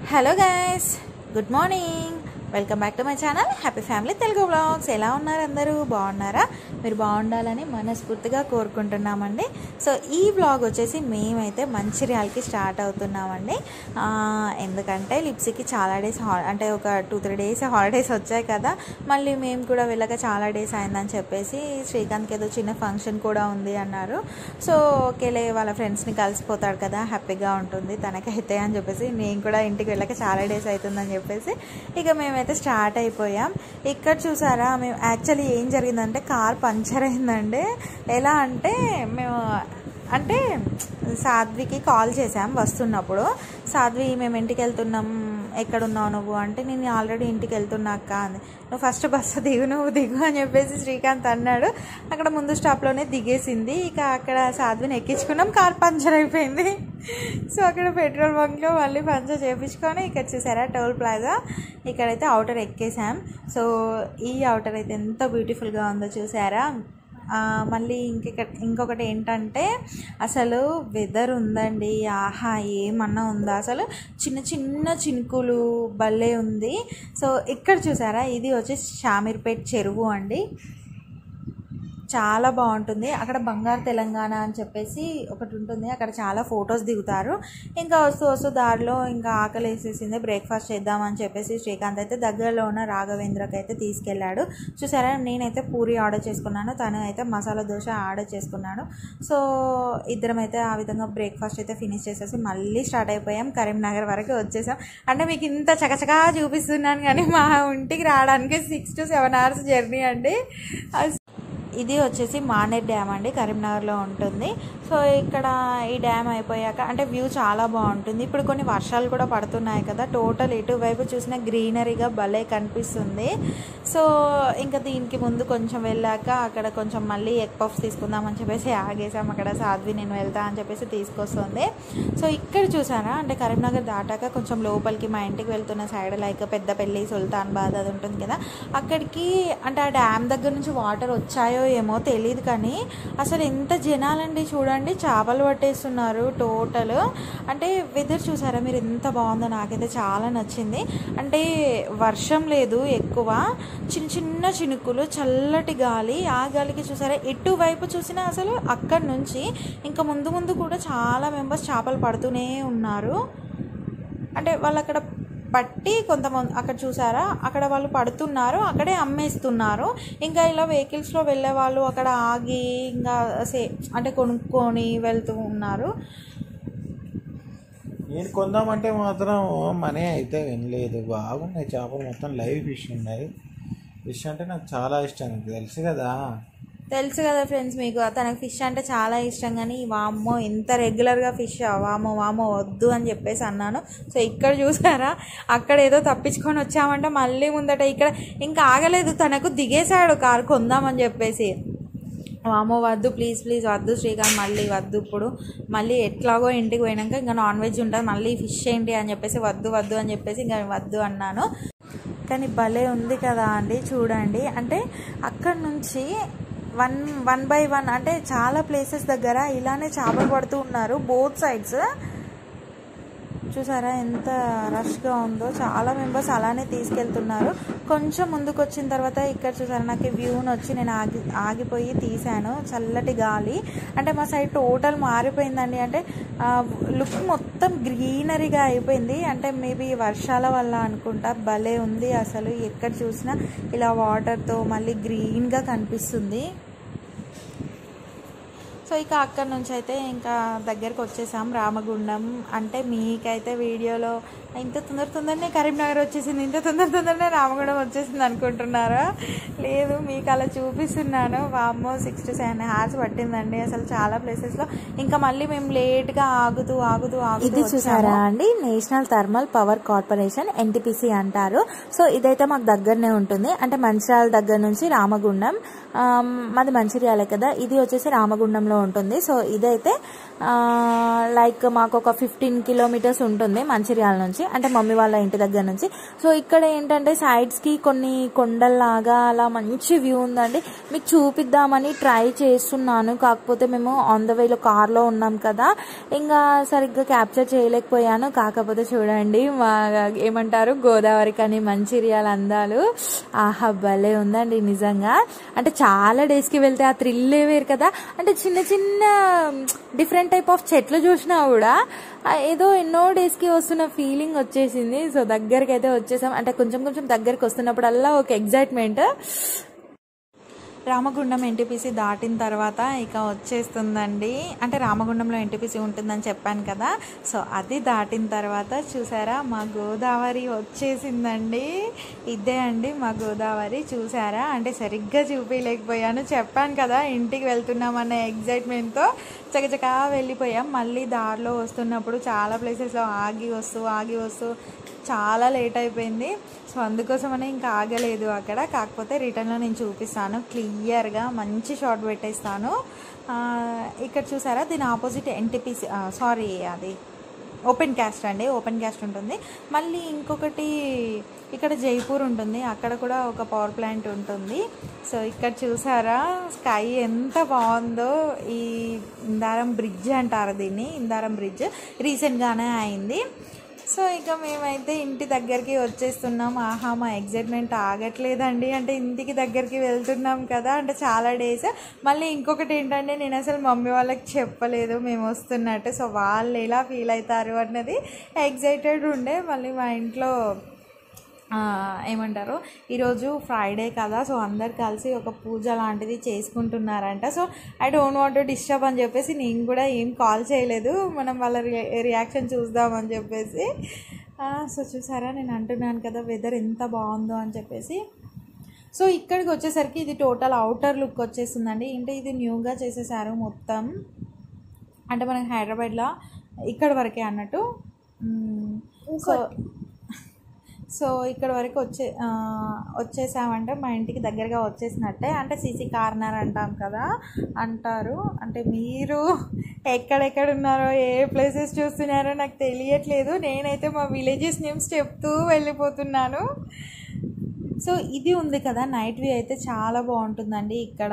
Hello guys good morning welcome back to my channel happy family Telugu blogs ఎలా ఉన్నారు అందరూ బాగున్నారా మీరు బాగుండాలని మనస్ఫూర్తిగా కోరుకుంటున్నామండి సో ఈ బ్లాగ్ వచ్చేసి మేమైతే మంచిర్యాలకి స్టార్ట్ అవుతున్నామండి ఆ, ఎందుకంటే లిప్సీకి చాలా డేస్ హా అంటే ఒక టూ త్రీ డేస్ హాలిడేస్ వచ్చాయి కదా మళ్ళీ మేము కూడా వెళ్ళక చాలా డేస్ అయిందని చెప్పేసి శ్రీకాంత్కి ఏదో చిన్న ఫంక్షన్ కూడా ఉంది అన్నారు సో ఓకేలే వాళ్ళ ఫ్రెండ్స్ని కలిసిపోతాడు కదా హ్యాపీగా ఉంటుంది తనకైతే అని చెప్పేసి నేను కూడా ఇంటికి వెళ్ళక చాలా డేస్ అవుతుందని చెప్పేసి ఇక మేమైతే స్టార్ట్ అయిపోయాం ఇక్కడ చూసారా మేము యాక్చువల్లీ ఏం జరిగిందంటే కార్ పంచర్ అయిందండి ఎలా అంటే మేము అంటే సాధ్వికి కాల్ చేసాం వస్తున్నప్పుడు సాధ్వి మేము ఇంటికి వెళ్తున్నాం ఎక్కడున్నావు నువ్వు అంటే నేను ఆల్రెడీ ఇంటికి వెళ్తున్నా అక్క అంది నువ్వు ఫస్ట్ బస్సు దిగు నువ్వు దిగు అని చెప్పేసి శ్రీకాంత్ అన్నాడు అక్కడ ముందు స్టాప్లోనే దిగేసింది ఇక అక్కడ సాధ్విని ఎక్కించుకున్నాం కార్ పంచర్ అయిపోయింది సో అక్కడ పెట్రోల్ బంక్లో మళ్ళీ పంచర్ చేయించుకొని ఇక్కడ చూసారా టోల్ ప్లాజా ఇక్కడైతే అవుటర్ ఎక్కేసాం సో ఈ అవుటర్ అయితే ఎంత బ్యూటిఫుల్గా ఉందో చూసారా ఆ, మళ్ళీ ఇంకొక ఇంకొకటి ఏంటంటే అసలు వెదర్ ఉందండి ఆహా ఏమన్నా ఉందా అసలు చిన్న చిన్న చినుకులు భలే ఉంది సో ఇక్కడ చూసారా ఇది వచ్చి షామీర్పేట్ చెరువు అండి చాలా బాగుంటుంది అక్కడ బంగారు తెలంగాణ అని చెప్పేసి ఒకటి ఉంటుంది అక్కడ చాలా ఫొటోస్ దిగుతారు ఇంకా వస్తూ వస్తూ దారిలో ఇంకా ఆకలి వేసేసింది బ్రేక్ఫాస్ట్ చేద్దామని చెప్పేసి శ్రీకాంత్ అయితే దగ్గరలో ఉన్న రాఘవేంద్రకి అయితే తీసుకెళ్ళాడు చూసారా నేనైతే పూరి ఆర్డర్ చేసుకున్నాను తను అయితే మసాలా దోశ ఆర్డర్ చేసుకున్నాడు సో ఇద్దరం అయితే ఆ విధంగా బ్రేక్ఫాస్ట్ అయితే ఫినిష్ చేసేసి మళ్ళీ స్టార్ట్ అయిపోయాం కరీంనగర్ వరకు వచ్చేసాం అంటే మీకు ఇంత చకచకా చూపిస్తున్నాను కానీ మా ఇంటికి రావడానికి six to seven hours journey అండి అస్- ఇది వచ్చేసి మానేర్ డ్యామ్ అండి కరీంనగర్లో ఉంటుంది సో ఇక్కడ ఈ డ్యామ్ అయిపోయాక అంటే వ్యూ చాలా బాగుంటుంది ఇప్పుడు కొన్ని వర్షాలు కూడా పడుతున్నాయి కదా టోటల్ ఎటువైపు చూసినా గ్రీనరీగా భలే కనిపిస్తుంది సో ఇంకా దీనికి ముందు కొంచెం వెళ్ళాక అక్కడ కొంచెం మళ్ళీ ఎగ్ పఫ్స్ తీసుకుందామని చెప్పేసి ఆగేసాం అక్కడ సాధ్వి నేను వెళ్తా అని చెప్పేసి తీసుకొస్తుంది సో ఇక్కడ చూసారా అంటే కరీంనగర్ దాటాక కొంచెం లోపలికి మా ఇంటికి వెళ్తున్న side like Peddapalli Sultanabad అది ఉంటుంది కదా అక్కడికి అంటే ఆ డ్యామ్ దగ్గర నుంచి వాటర్ వచ్చాయో ఏమో తెలియదు కానీ అసలు ఎంత జనాలండి చూడండి చేపలు పట్టేస్తున్నారు టోటల్ అంటే వెదర్ చూసారా మీరు ఎంత బాగుందో నాకైతే చాలా నచ్చింది అంటే వర్షం లేదు ఎక్కువ చిన్న చిన్న చినుకులు చల్లటి గాలి ఆ గాలికి చూసారా ఎటువైపు చూసినా అసలు అక్కడి నుంచి ఇంకా ముందు ముందు కూడా చాలా మెంబర్స్ చేపలు పడుతూనే ఉన్నారు అంటే వాళ్ళు అక్కడ పట్టి కొంతమంది అక్కడ చూసారా అక్కడ వాళ్ళు పడుతున్నారు అక్కడే అమ్మేస్తున్నారు ఇంకా ఇలా వెహికల్స్లో వెళ్ళే వాళ్ళు అక్కడ ఆగి ఇంకా సే అంటే కొనుక్కొని వెళ్తూ ఉన్నారు నేను కొందామంటే మాత్రం మనీ అయితే వినలేదు బాగున్నాయి చేపలు మొత్తం లైవ్ ఫిష్ ఉన్నాయి ఫిష్ అంటే నాకు చాలా ఇష్టం నీకు తెలుసు కదా తెలుసు కదా ఫ్రెండ్స్ మీకు తనకు ఫిష్ అంటే చాలా ఇష్టం కానీ వామ్మో ఎంత రెగ్యులర్గా ఫిష్ వామో వామో వద్దు అని చెప్పేసి అన్నాను సో ఇక్కడ చూసారా అక్కడ ఏదో తప్పించుకొని వచ్చామంటే మళ్ళీ ముందట ఇక్కడ ఇంకా ఆగలేదు తనకు దిగేశాడు కారు కొందామని చెప్పేసి వామో వద్దు ప్లీజ్ ప్లీజ్ వద్దు శ్రీకాంత్ మళ్ళీ వద్దు ఇప్పుడు మళ్ళీ ఎట్లాగో ఇంటికి పోయినాక ఇంకా నాన్ వెజ్ ఉంటుంది మళ్ళీ ఫిష్ ఏంటి అని చెప్పేసి వద్దు వద్దు అని చెప్పేసి ఇంకా వద్దు అన్నాను కానీ భలే ఉంది కదా అండి చూడండి అంటే అక్కడ నుంచి వన్ వన్ బై వన్ అంటే చాలా ప్లేసెస్ దగ్గర ఇలానే చేపలు పడుతూ ఉన్నారు బోత్ సైడ్స్ చూసారా ఎంత రష్గా ఉందో చాలా మెంబర్స్ అలానే తీసుకెళ్తున్నారు కొంచెం ముందుకు వచ్చిన తర్వాత ఇక్కడ చూసారా నాకు వ్యూని వచ్చి నేను ఆగి ఆగిపోయి తీశాను చల్లటి గాలి అంటే మా సైడ్ టోటల్ మారిపోయిందండి అంటే లుక్ మొత్తం గ్రీనరీగా అయిపోయింది అంటే మేబీ వర్షాల వల్ల అనుకుంటా భలే ఉంది అసలు ఎక్కడ చూసినా ఇలా వాటర్తో మళ్ళీ గ్రీన్గా కనిపిస్తుంది సో ఇక అక్కడ నుంచి అయితే ఇంకా దగ్గరకు వచ్చేసాం రామగుండం అంటే మీకైతే వీడియోలో ఇంత తొందర తొందరనే కరీంనగర్ వచ్చేసింది ఇంత తొందర తొందరనే రామగుండం వచ్చేసింది అనుకుంటున్నారా లేదు మీకు అలా చూపిస్తున్నాను వామ్మో సిక్స్ టు సెవెన్ అవర్స్ పట్టిందండి అసలు చాలా ప్లేసెస్లో ఇంకా మళ్ళీ మేము లేట్గా ఆగుతూ ఆగుతూ ఆగుతూ ఇది చూసారా వచ్చాము. అండి national thermal power corporation NTPC అంటారు సో ఇదైతే మాకు దగ్గరనే ఉంటుంది అంటే మంచిర్యాల దగ్గర నుంచి రామగుండం ఆమ్, మాది మంచిర్యాలే కదా ఇది వచ్చేసి రామగుండంలో దగ్గరలో ఉంటుంది సో ఇదైతే ఆ, లైక్ మాకు ఒక ఫిఫ్టీన్ కిలోమీటర్స్ ఉంటుంది మంచిర్యాల నుంచి అంటే మమ్మీ వాళ్ళ ఇంటి దగ్గర నుంచి సో ఇక్కడ ఏంటంటే సైడ్స్కి కొన్ని కొండల్లాగా అలా మంచి వ్యూ ఉందండి మీకు చూపిద్దామని ట్రై చేస్తున్నాను కాకపోతే మేము ఆన్ ద వేలో కార్లో ఉన్నాం కదా ఇంకా సరిగ్గా క్యాప్చర్ చేయలేకపోయాను కాకపోతే చూడండి మా ఏమంటారు గోదావరి కానీ మంచిర్యాల అందాలు ఆహా భలే ఉందండి నిజంగా అంటే చాలా డేస్కి వెళ్తే ఆ థ్రిల్లే వేరు కదా అంటే చిన్న చిన్న డిఫరెంట్ టైప్ ఆఫ్ చెట్లు చూసినా కూడా ఆ ఏదో ఎన్నో డేస్కి వస్తున్న ఫీలింగ్ వచ్చేసింది సో దగ్గరికి అయితే వచ్చేసాం అంటే కొంచెం కొంచెం దగ్గరికి వస్తున్నప్పుడల్లా ఒక ఎగ్జైట్మెంట్ రామగుండం ఎన్టీపీసీ దాటిన తర్వాత ఇక వచ్చేస్తుందండి అంటే రామగుండంలో ఎన్టీపీసీ ఉంటుందని చెప్పాను కదా సో అది దాటిన తర్వాత చూసారా మా గోదావరి వచ్చేసిందండి ఇదే అండి మా గోదావరి చూసారా అంటే సరిగ్గా చూపించలేకపోయాను చెప్పాను కదా ఇంటికి వెళ్తున్నామన్న ఎగ్జైట్మెంట్తో చకచకా వెళ్ళిపోయాం మళ్ళీ దారిలో వస్తున్నప్పుడు చాలా ప్లేసెస్లో ఆగి వస్తూ ఆగి వస్తూ చాలా లేట్ అయిపోయింది సో అందుకోసమనే ఇంకా ఆగలేదు అక్కడ కాకపోతే రిటర్న్లో నేను చూపిస్తాను క్లియర్గా మంచి షాట్ పెట్టేస్తాను ఆ, ఇక్కడ చూసారా దీని ఆపోజిట్ ఎన్టీపీసీ సారీ అది ఓపెన్ క్యాస్ట్ అండి ఓపెన్ క్యాస్ట్ ఉంటుంది మళ్ళీ ఇంకొకటి ఇక్కడ జైపూర్ ఉంటుంది అక్కడ కూడా ఒక పవర్ ప్లాంట్ ఉంటుంది సో ఇక్కడ చూసారా స్కై ఎంత బాగుందో ఈ ఇందారం బ్రిడ్జ్ అంటారు దీన్ని ఇందారం బ్రిడ్జ్ రీసెంట్గానే అయింది సో ఇక మేమైతే ఇంటి దగ్గరికి వచ్చేస్తున్నాం ఆహా మా ఎగ్జైట్మెంట్ ఆగట్లేదండి అంటే ఇంటికి దగ్గరికి వెళ్తున్నాం కదా అంటే చాలా డేస్ మళ్ళీ ఇంకొకటి ఏంటంటే నేను అసలు మమ్మీ వాళ్ళకి చెప్పలేదు మేము వస్తున్నట్టు సో వాళ్ళు ఎలా ఫీల్ అవుతారు అన్నది ఎగ్జైటెడ్ ఉండే మళ్ళీ మా ఇంట్లో ఆ, ఏమంటారు ఈరోజు ఫ్రైడే కదా సో అందరు కలిసి ఒక పూజ లాంటిది చేసుకుంటున్నారంట so I don't want to disturb అని చెప్పేసి నేను కూడా ఏం కాల్ చేయలేదు మనం వాళ్ళ రియాక్షన్ చూద్దామని చెప్పేసి ఆ, సో చూసారా నేను అంటున్నాను కదా వెదర్ ఎంత బాగుందో అని చెప్పేసి సో ఇక్కడికి వచ్చేసరికి ఇది టోటల్ అవుటర్ లుక్ వచ్చేస్తుందండి అంటే ఇది న్యూగా చేసేసారు మొత్తం అంటే మనకి హైదరాబాద్లో ఇక్కడ వరకే అన్నట్టు మ్మ్. సో సో ఇక్కడ వరకు వచ్చే ఆ, వచ్చేసామంటే మా ఇంటికి దగ్గరగా వచ్చేసినట్టే అంటే సీసీ కార్నర్ అంటాం కదా అంటారు అంటే మీరు ఎక్కడెక్కడ ఉన్నారో ఏ ప్లేసెస్ చూస్తున్నారో నాకు తెలియట్లేదు నేనైతే మా విలేజెస్ నేమ్స్ చెప్తూ వెళ్ళిపోతున్నాను సో ఇది ఉంది కదా నైట్ వ్యూ అయితే చాలా బాగుంటుందండి ఇక్కడ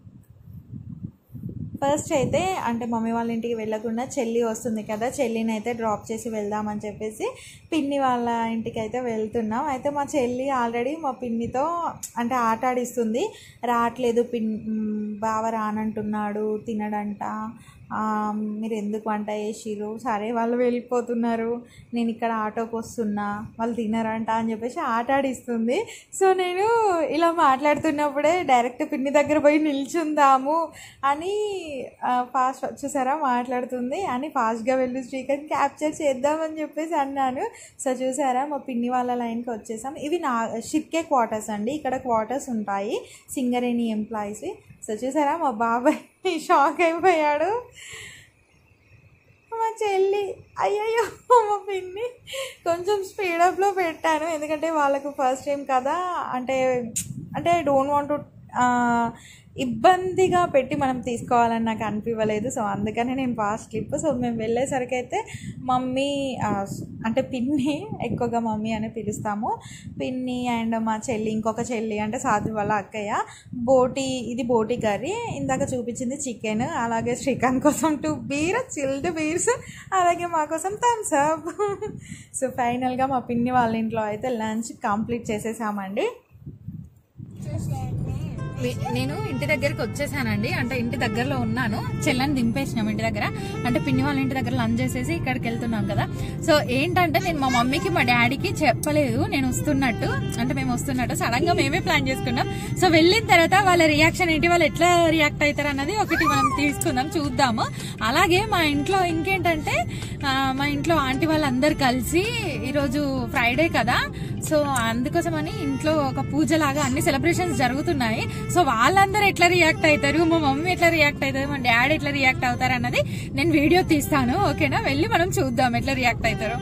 ఫస్ట్ అయితే అంటే మమ్మీ వాళ్ళ ఇంటికి వెళ్ళకుండా చెల్లి వస్తుంది కదా చెల్లిని అయితే డ్రాప్ చేసి వెళ్దామని చెప్పేసి పిన్ని వాళ్ళ ఇంటికి అయితే వెళ్తున్నాం అయితే మా చెల్లి ఆల్రెడీ మా పిన్నితో అంటే ఆట ఆడిస్తుంది రావట్లేదు పిన్ మ్, బావ రానంటున్నాడు తినడంట ఆ, మీరు ఎందుకు వంట చేసిర్రు సరే వాళ్ళు వెళ్ళిపోతున్నారు నేను ఇక్కడ ఆటోకి వస్తున్నా వాళ్ళు తినరంట అని చెప్పేసి ఆట ఆడిస్తుంది సో నేను ఇలా మాట్లాడుతున్నప్పుడే డైరెక్ట్ పిన్ని దగ్గర పోయి నిల్చుందాము అని ఫాస్ట్ చూసారా మాట్లాడుతుంది అని ఫాస్ట్గా వెళ్ళి శ్రీకాంత్ క్యాప్చర్ చేద్దామని చెప్పేసి అన్నాను సో చూసారా మా పిన్ని వాళ్ళ లైన్కి వచ్చేసాం ఇవి నా షిర్కే క్వార్టర్స్ అండి ఇక్కడ క్వార్టర్స్ ఉంటాయి సింగరేణి ఎంప్లాయీస్ సో చూసారా మా బాబాయ్ షాక్ అయిపోయాడు మా చెల్లి అయ్యయ్యో మా పిన్ని కొంచెం స్పీడప్లో పెట్టాను ఎందుకంటే వాళ్ళకు ఫస్ట్ టైం కదా అంటే అంటే డోంట్ వాంట్ టు ఇబ్బందిగా పెట్టి మనం తీసుకోవాలని నాకు అనిపించలేదు సో అందుకని నేను ఫాస్ట్ క్లిప్ సో మేము వెళ్ళేసరికి అయితే మమ్మీ ఆ, అంటే పిన్ని ఎక్కువగా మమ్మీ అని పిలుస్తాము పిన్ని అండ్ మా చెల్లి ఇంకొక చెల్లి అంటే సాధు వాళ్ళ అక్కయ్య బోటి ఇది బోటి కర్రీ ఇందాక చూపించింది చికెన్ అలాగే శ్రీకాంత్ కోసం టూ బీర్ చిల్డ్ బీర్స్ అలాగే మా కోసం థమ్స్ అప్ సో ఫైనల్గా మా పిన్ని వాళ్ళ ఇంట్లో అయితే లంచ్ కంప్లీట్ చేసేసామండి నేను ఇంటి దగ్గరికి వచ్చేసానండి అంటే ఇంటి దగ్గరలో ఉన్నాను చెల్లని దింపేసినాం ఇంటి దగ్గర అంటే పిన్ని వాళ్ళ ఇంటి దగ్గర లంచ్ చేసేసి ఇక్కడికి వెళ్తున్నాం కదా సో ఏంటంటే నేను మా మమ్మీకి మా డాడీకి చెప్పలేదు నేను వస్తున్నట్టు అంటే మేము వస్తున్నట్టు సడన్ గా మేమే ప్లాన్ చేసుకున్నాం సో వెళ్ళిన తర్వాత వాళ్ళ రియాక్షన్ ఏంటి వాళ్ళు ఎట్లా రియాక్ట్ అవుతారు అన్నది ఒకటి మనం తీసుకుందాం చూద్దాము అలాగే మా ఇంట్లో ఇంకేంటంటే ఆ, మా ఇంట్లో ఆంటీ వాళ్ళందరూ కలిసి ఈరోజు ఫ్రైడే కదా సో అందుకోసమని ఇంట్లో ఒక పూజ లాగా అన్ని సెలబ్రేషన్స్ జరుగుతున్నాయి సో వాళ్ళందరూ ఎట్లా రియాక్ట్ అవుతారు మా మమ్మీ ఎట్లా రియాక్ట్ అవుతారు మా డాడీ ఎట్లా రియాక్ట్ అవుతారు అన్నది నేను వీడియో తీస్తాను ఓకేనా వెళ్ళి మనం చూద్దాం ఎట్లా రియాక్ట్ అవుతారో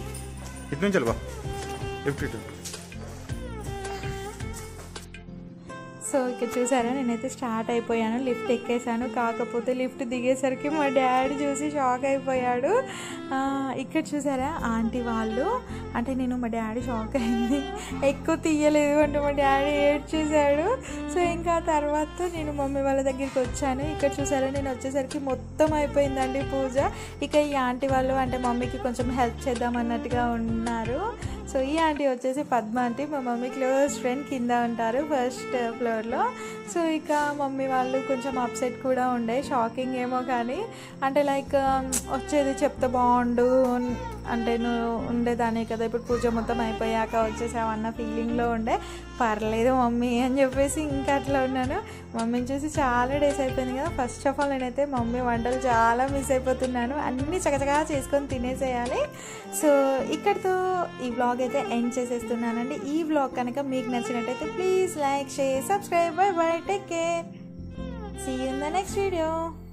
ఇటు నుంచి వెళ్ళి బా లిఫ్ట్ ఇటు సో ఇక్కడ చూసారా నేనైతే స్టార్ట్ అయిపోయాను లిఫ్ట్ ఎక్కేసాను కాకపోతే లిఫ్ట్ దిగేసరికి మా డాడీ చూసి షాక్ అయిపోయాడు ఆ, ఇక్కడ చూసారా ఆంటీ వాళ్ళు అంటే నేను మా డాడీ షాక్ అయింది ఎక్కువ తీయలేదు అంటే మా డాడీ ఏడ్ చేశాడు సో ఇంకా తర్వాత నేను మమ్మీ వాళ్ళ దగ్గరికి వచ్చాను ఇక్కడ చూసారా నేను వచ్చేసరికి మొత్తం అయిపోయిందండి పూజ ఇక ఈ ఆంటీ వాళ్ళు అంటే మమ్మీకి కొంచెం హెల్ప్ చేద్దాం అన్నట్టుగా ఉన్నారు సో ఈ ఆంటీ వచ్చేసి పద్మ ఆంటీ మా మమ్మీ క్లోజ్ ఫ్రెండ్ కింద ఉంటారు ఫస్ట్ ఫ్లోర్లో సో ఇక మమ్మీ వాళ్ళు కొంచెం అప్సెట్ కూడా ఉండే షాకింగ్ ఏమో కానీ అంటే లైక్ వచ్చేది చెప్తే బాగుండు అంటే నువ్వు ఉండేదానే కదా ఇప్పుడు పూజ మొత్తం అయిపోయాక వచ్చేసావు అన్న ఫీలింగ్లో ఉండే పర్లేదు మమ్మీ అని చెప్పేసి ఇంకా అట్లా ఉన్నాను మమ్మీని చూసి చాలా డేస్ అయిపోయింది కదా ఫస్ట్ ఆఫ్ ఆల్ నేనైతే మమ్మీ వంటలు చాలా మిస్ అయిపోతున్నాను అన్నీ చకచకా చేసుకొని తినేసేయాలి సో ఇక్కడితో ఈ వ్లాగ్ అయితే ఎండ్ చేసేస్తున్నానండి ఈ వ్లాగ్ కనుక మీకు నచ్చినట్టయితే please like share subscribe bye bye take care see in the next video